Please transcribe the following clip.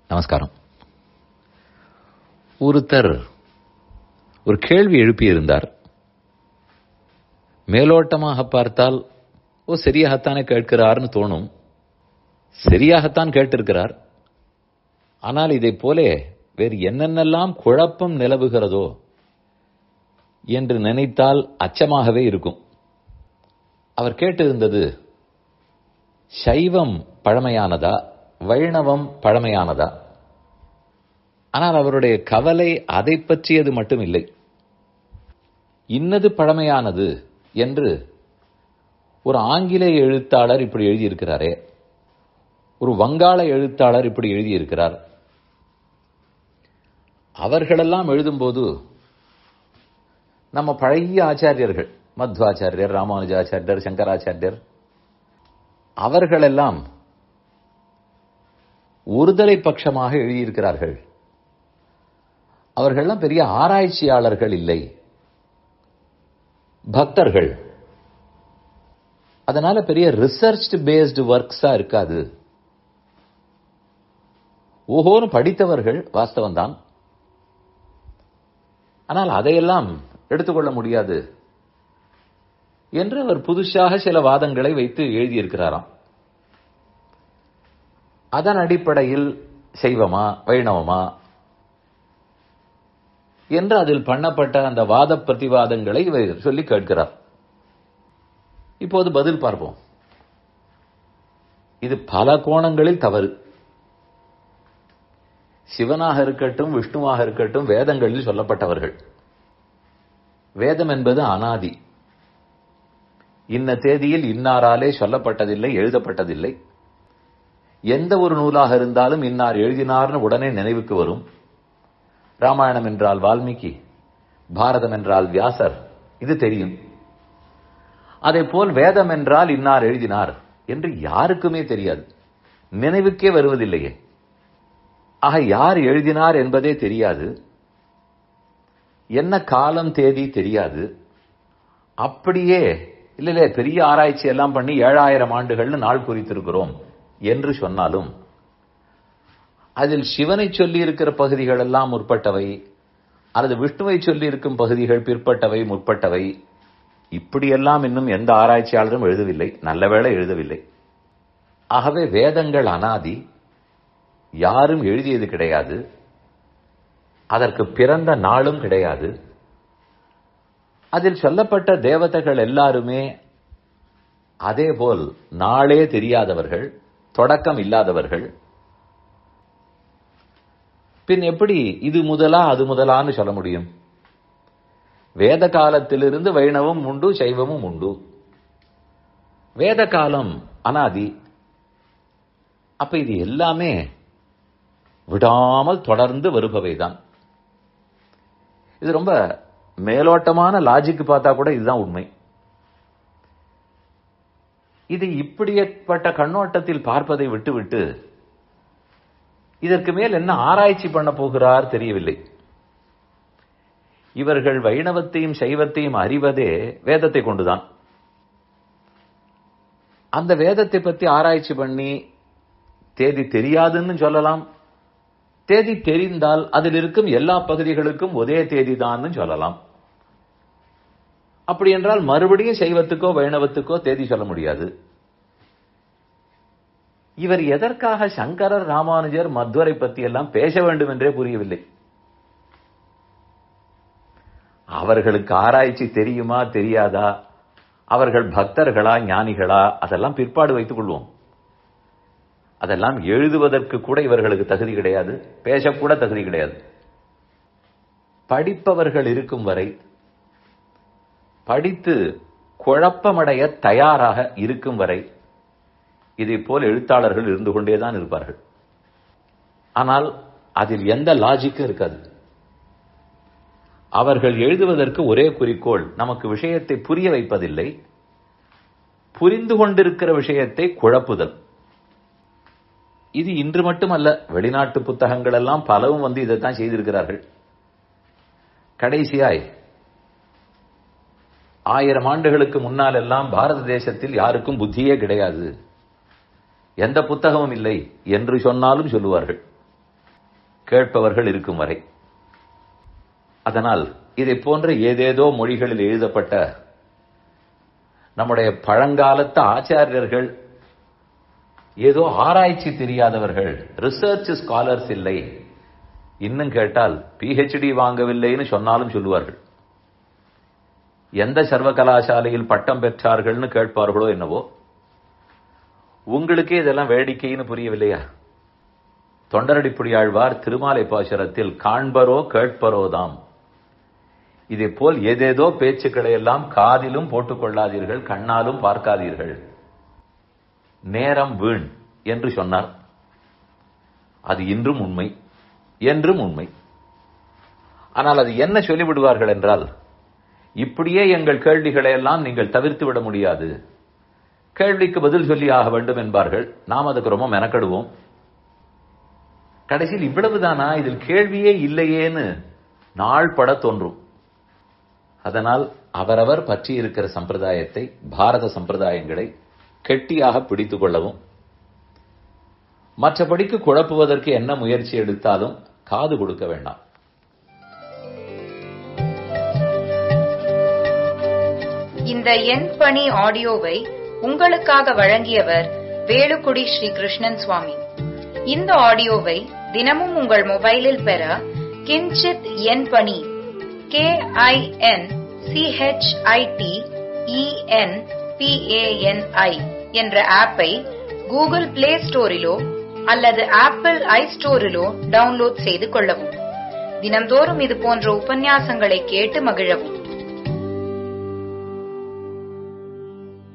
நமஸ்காரம் ஒருத்தர் ஒரு கேள்வி எழுப்பியிருந்தார் மேலோட்டமாக பார்த்தால் ஓ சரியாகத்தானே கேட்கிறார்னு தோணும் சரியாகத்தான் கேட்டிருக்கிறார் ஆனால் இதை போல வேறு என்னென்னலாம் குழப்பம் நிலவுகிறதோ என்று நினைத்தால் அச்சமாகவே இருக்கும் அவர் கேட்டிருந்தது சைவம் பழமையானதா வைணவம் பழமையானதா ஆனால் அவருடைய கவலை அதை பற்றியது மட்டும் இல்லை இன்னது பழமையானது என்று ஒரு ஆங்கிலேய எழுத்தாளர் இப்படி எழுதியிருக்கிறாரே ஒரு வங்காள எழுத்தாளர் இப்படி எழுதியிருக்கிறார் அவர்களெல்லாம் எழுதும்போது நம்ம பழைய ஆச்சாரியர்கள் மத்வாச்சாரியர் ராமானுஜாச்சாரியர் சங்கராச்சாரியர் அவர்களெல்லாம் ஒருதலை பட்சமாக எழுதியிருக்கிறார்கள் அவர்கள்லாம் பெரிய ஆராய்ச்சியாளர்கள் இல்லை பக்தர்கள் அதனால பெரிய ரிசர்ச் பேஸ்டு ஒர்க்ஸா இருக்காது ஓஹோன்னு படித்தவர்கள் வாஸ்தவம் தான் ஆனால் அதையெல்லாம் எடுத்துக்கொள்ள முடியாது என்று அவர் புதுசாக சில வாதங்களை வைத்து எழுதியிருக்கிறாராம் அதன் அடிப்படையில் செய்வமா வைணவமா என்று அதில் பண்ணப்பட்ட அந்த வாத பிரதிவாதங்களை இவர் சொல்லி கேட்கிறார் இப்போது பதில் பார்ப்போம் இது பல கோணங்களில் தவறு சிவனாக இருக்கட்டும் விஷ்ணுவாக இருக்கட்டும் வேதங்களில் சொல்லப்பட்டவர்கள் வேதம் என்பது அனாதி இன்ன தேதியில் இன்னாராலே சொல்லப்பட்டதில்லை எழுதப்பட்டதில்லை எந்த ஒரு நூலாக இருந்தாலும் இன்னார் எழுதினார்னு உடனே நினைவுக்கு வரும் ராமாயணம் என்றால் வால்மீகி பாரதம் என்றால் வியாசர் இது தெரியும் அதே போல் வேதம் என்றால் இன்னார் எழுதினார் என்று யாருக்குமே தெரியாது நினைவுக்கே வருவதில்லையே ஆக யார் எழுதினார் என்பதே தெரியாது என்ன காலம் தேதி தெரியாது அப்படியே இல்ல இல்ல பெரிய ஆராய்ச்சி எல்லாம் பண்ணி ஏழாயிரம் ஆண்டுகள்னு நாள் குறித்திருக்கிறோம் என்று சொன்னாலும் அதில் சிவனை சொல்லி இருக்கிற பகுதிகள் எல்லாம் முற்பட்டவை அல்லது விஷ்ணுவை சொல்லி இருக்கும் பகுதிகள் பிற்பட்டவை முற்பட்டவை இப்படியெல்லாம் இன்னும் எந்த ஆராய்ச்சியாளரும் எழுதவில்லை நல்லவேளை எழுதவில்லை ஆகவே வேதங்கள் அனாதி யாரும் எழுதியது கிடையாது அதற்கு பிறந்த நாளும் கிடையாது அதில் சொல்லப்பட்ட தேவதைகள் எல்லாருமே அதேபோல் நாளே தெரியாதவர்கள் தொடக்கம் இல்லாதவர்கள் பின் எப்படி இது முதலா அது முதலான்னு சொல்ல முடியும் வேத காலத்திலிருந்து வைணவம் உண்டு சைவமும் உண்டு வேத காலம் அனாதி அப்ப இது எல்லாமே விடாமல் தொடர்ந்து வருபவைதான் இது ரொம்ப மேலோட்டமான லாஜிக் பார்த்தா கூட இதுதான் உண்மை இது இப்படிப்பட்ட கண்ணோட்டத்தில் பார்ப்பதை விட்டுவிட்டு இதற்கு மேல் என்ன ஆராய்ச்சி பண்ண போகிறார் தெரியவில்லை இவர்கள் வைணவத்தையும் சைவத்தையும் அறிவதே வேதத்தை கொண்டுதான் அந்த வேதத்தை பத்தி ஆராய்ச்சி பண்ணி தேதி தெரியாதுன்னு சொல்லலாம் தேதி தெரிந்தால் அதில் இருக்கும் எல்லா பகுதிகளுக்கும் ஒரே தேதி தான் சொல்லலாம் அப்படி என்றால் மறுபடியும் சைவத்துக்கோ வைணவத்துக்கோ தேதி சொல்ல முடியாது இவர் எதற்காக சங்கரர் ராமானுஜர் மத்வரை பத்தி எல்லாம் பேச வேண்டும் என்றே புரியவில்லை அவர்களுக்கு ஆராய்ச்சி தெரியுமா தெரியாதா அவர்கள் பக்தர்களா ஞானிகளா அதெல்லாம் பிற்பாடு வைத்துக் கொள்வோம் அதெல்லாம் எழுதுவதற்கு கூட இவர்களுக்கு தகுதி கிடையாது பேசக்கூட தகுதி கிடையாது படிப்பவர்கள் இருக்கும் வரை படித்து குழப்பமடைய தயாராக இருக்கும் வரை இதை போல் எழுத்தாளர்கள் இருந்து கொண்டேதான் இருப்பார்கள் ஆனால் அதில் எந்த லாஜிக்கும் இருக்காது அவர்கள் எழுதுவதற்கு ஒரே குறிக்கோள் நமக்கு விஷயத்தை புரிய வைப்பதில்லை புரிந்து கொண்டிருக்கிற விஷயத்தை குழப்புதல் இது இன்று மட்டுமல்ல வெளிநாட்டு புத்தகங்கள் எல்லாம் பலவும் வந்து இதைத்தான் செய்திருக்கிறார்கள் கடைசியாய் ஆயிரம் ஆண்டுகளுக்கு முன்னால் எல்லாம் பாரத தேசத்தில் யாருக்கும் புத்தியே கிடையாது எந்த புத்தகமும் இல்லை என்று சொன்னாலும் சொல்லுவார்கள் கேட்பவர்கள் இருக்கும் வரை அதனால் இதை போன்ற ஏதேதோ மொழிகளில் எழுதப்பட்ட நம்முடைய பழங்காலத்து ஆச்சாரியர்கள் ஏதோ ஆராய்ச்சி தெரியாதவர்கள் ரிசர்ச் ஸ்காலர்ஸ் இல்லை இன்னும் கேட்டால் பிஹெச்டி வாங்கவில்லைன்னு சொன்னாலும் சொல்லுவார்கள் எந்த சர்வ கலாசாலையில் பட்டம் பெற்றார்கள்னு கேட்பார்களோ என்னவோ உங்களுக்கே இதெல்லாம் வேடிக்கைன்னு புரியவில்லையா தொண்டரடிப்புடியாழ்வார் திருமாலை பாசுரத்தில் காண்பரோ கேட்பரோதாம் இதே போல் ஏதேதோ பேச்சுக்களை எல்லாம் காதிலும் போட்டுக் கொள்ளாதீர்கள் கண்ணாலும் பார்க்காதீர்கள் நேரம் வீண் என்று சொன்னார் அது இன்றும் உண்மை என்றும் உண்மை ஆனால் அது என்ன சொல்லிவிடுவார்கள் என்றால் இப்படியே எங்கள் கேள்விகளை எல்லாம் நீங்கள் தவிர்த்து விட முடியாது கேள்விக்கு பதில் சொல்லி ஆக வேண்டும் என்பார்கள் நாம் அதுக்கு ரொம்ப மெனக்கடுவோம் கடைசியில் இவ்வளவுதானா இதில் கேள்வியே இல்லையேன்னு நாள் பட தோன்றும் அதனால் அவரவர் பற்றி இருக்கிற சம்பிரதாயத்தை பாரத சம்பிரதாயங்களை கெட்டியாக பிடித்துக் கொள்ளவும் மற்றபடிக்கு குழப்புவதற்கு என்ன முயற்சி எடுத்தாலும் காது கொடுக்க வேண்டாம் இந்த எண் பணி ஆடியோவை உங்களுக்காக வழங்கியவர் வேலுக்குடி ஸ்ரீ கிருஷ்ணன் சுவாமி இந்த ஆடியோவை தினமும் உங்கள் மொபைலில் பெற கிஞ்சித் எண் பணி கே ஐ என் சிஹெச்ஐடி இஎன் பிஏஎன்ஐ என்ற ஆப்பை கூகுள் பிளே ஸ்டோரிலோ அல்லது ஆப்பிள் ஐ ஸ்டோரிலோ டவுன்லோட் செய்து கொள்ளவும் தினம்தோறும் இது போன்ற உபன்யாசங்களை கேட்டு மகிழவும்